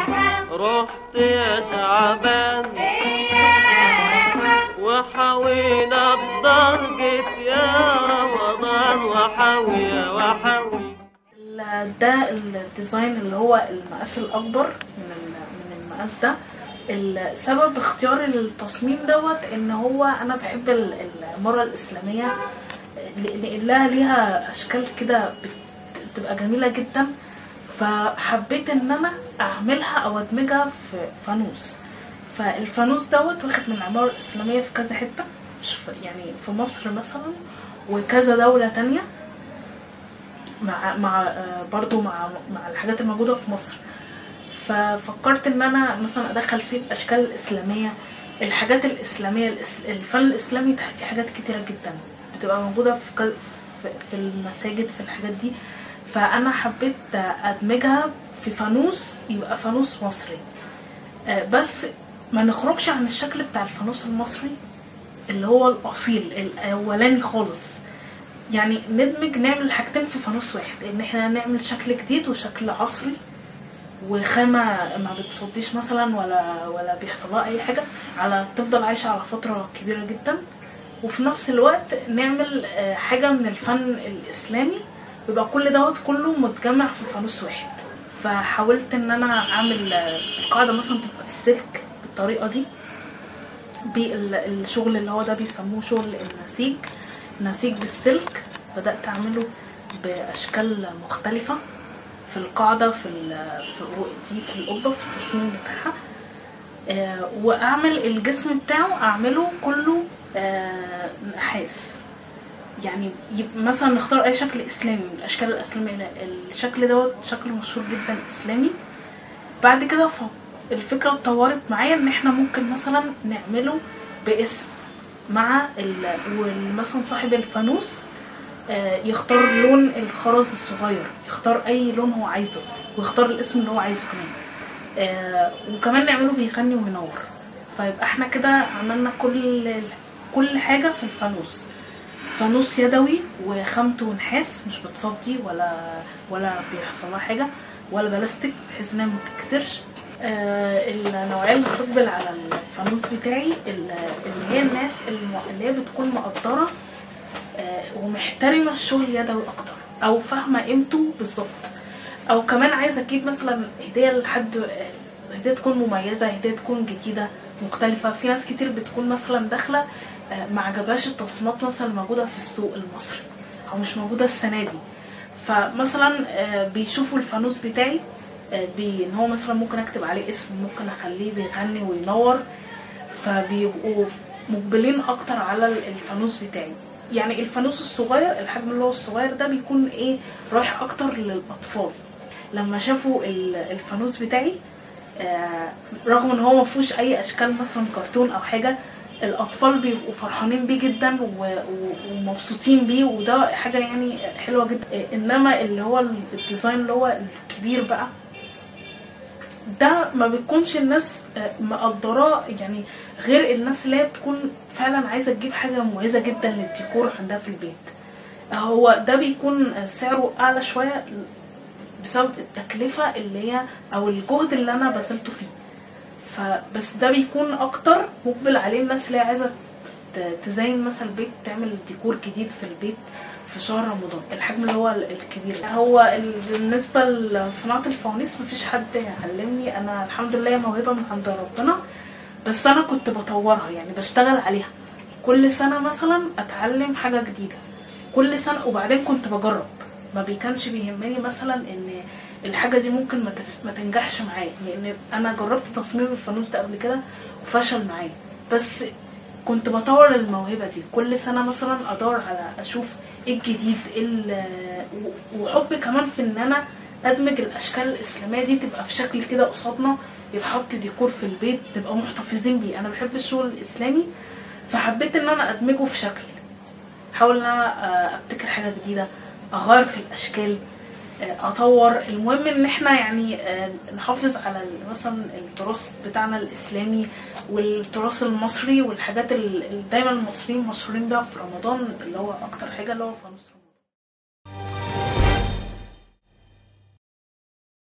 رحت يا شعبان وحوينا الضرجة يا رمضان وحوي وحوي ال- ده الديزاين اللي هو المقاس الأكبر من ال- من المقاس ده السبب اختيار التصميم دوت ان هو انا بحب ال- المرة الإسلامية ل- لأن لها ليها أشكال كده بت- بتبقى جميلة جدا فحبيت ان انا اعملها او ادمجها في فانوس فالفانوس دوت واخد من العمارة الإسلامية في كذا حتة مش في يعني في مصر مثلا وكذا دولة تانية مع مع آه، برضو مع مع الحاجات الموجودة في مصر ففكرت ان انا مثلا ادخل فيه الاشكال الاسلامية الحاجات الاسلامية الإس- الفن الاسلامي تحتيه حاجات كتيرة جدا بتبقى موجودة في ك- في- في المساجد في الحاجات دي فانا حبيت ادمجها في فانوس يبقى فانوس مصري آه، بس ما نخرجش عن الشكل بتاع الفانوس المصري اللي هو الاصيل الاولاني خالص يعني ندمج نعمل حاجتين في فانوس واحد ان احنا نعمل شكل جديد وشكل عصري وخامة ما بتصديش مثلا ولا ولا بيحصل لها اي حاجة على تفضل عايشة على فترة كبيرة جدا وفي نفس الوقت نعمل آه، حاجة من الفن الاسلامي يبقى كل دوت كله متجمع في فانوس واحد فحاولت ان انا اعمل آه، القاعدة مثلا تبقى بالسلك بالطريقة دي بالشغل اللي هو ده بيسموه شغل النسيج نسيج بالسلك بدأت أعمله بأشكال مختلفة في القاعدة في, ال- في دي في القبة في التصميم بتاعها آه، وأعمل الجسم بتاعه أعمله كله آه، نحاس يعني يب- مثلا نختار أي شكل إسلامي من الأشكال الإسلامية الشكل دوت شكل مشهور جدا إسلامي بعد كده ف- الفكرة اتطورت معايا ان احنا ممكن مثلا نعمله باسم مع ال... ومثلا صاحب الفانوس آه، يختار لون الخرز الصغير يختار اي لون هو عايزه ويختار الاسم اللي هو عايزه كمان آه، وكمان نعمله بيغني وينور فيبقى احنا كده عملنا كل كل حاجة في الفانوس فانوس يدوي وخامته نحاس مش بتصدي ولا ولا بيحصل لها حاجه ولا بلاستيك بحيث انها ما تتكسرش آه النوعيه اللي بتقبل على الفانوس بتاعي ال- اللي هي الناس الم- اللي هي بتكون مقدره آه ومحترمه الشغل اليدوي اكتر او فاهمه قيمته بالظبط او كمان عايزه اجيب مثلا هديه لحد آه، هديه تكون مميزه هديه تكون جديده مختلفه في ناس كتير بتكون مثلا داخله آه، ما عجبهاش التصميمات مثلا الموجوده في السوق المصري او مش موجوده السنه دي فمثلا آه، بيشوفوا الفانوس بتاعي آه، بي- ان هو مثلا ممكن اكتب عليه اسم ممكن اخليه بيغني وينور فبيبقوا مقبلين اكتر على الفانوس بتاعي يعني الفانوس الصغير الحجم اللي هو الصغير ده بيكون ايه رايح اكتر للاطفال لما شافوا ال- الفانوس بتاعي آه، رغم ان هو ما فيهوش اي اشكال مثلا كرتون او حاجه الاطفال بيبقوا فرحانين بيه جدا و- و- ومبسوطين بيه وده حاجه يعني حلوه جدا آه، انما اللي هو الديزاين اللي هو الكبير بقى ده ما بتكونش الناس آه، مقدراه يعني غير الناس اللي هي بتكون فعلا عايزه تجيب حاجه مميزه جدا للديكور عندها في البيت هو ده بيكون آه، سعره اعلى شويه بسبب التكلفه اللي هي او الجهد اللي انا بذلته فيه فبس ده بيكون اكتر مقبل عليه الناس اللي هي عايزه ت- تزين مثلا البيت تعمل ديكور جديد في البيت في شهر رمضان الحجم اللي هو ال- الكبير هو ال- بالنسبه لصناعه الفوانيس مفيش حد علمني انا الحمد لله موهبه من عند ربنا بس انا كنت بطورها يعني بشتغل عليها كل سنه مثلا اتعلم حاجه جديده كل سنه وبعدين كنت بجرب ما بيكانش بيهمني مثلا ان الحاجه دي ممكن ما, تف... ما تنجحش معايا لان انا جربت تصميم الفانوس ده قبل كده وفشل معايا بس كنت بطور الموهبه دي كل سنه مثلا ادور على اشوف ايه الجديد ايه ال- و- وحب كمان في ان انا ادمج الاشكال الاسلاميه دي تبقى في شكل كده قصادنا يتحط ديكور في البيت تبقى محتفظين بيه انا بحب الشغل الاسلامي فحبيت ان انا ادمجه في شكل احاول ان انا آه، ابتكر حاجه جديده اغير في الاشكال آه، اطور المهم ان احنا يعني آه، نحافظ على ال- مثلا التراث بتاعنا الاسلامي والتراث المصري والحاجات اللي دايما المصريين مشهورين بيها في رمضان اللي هو اكتر حاجه اللي هو فانوس رمضان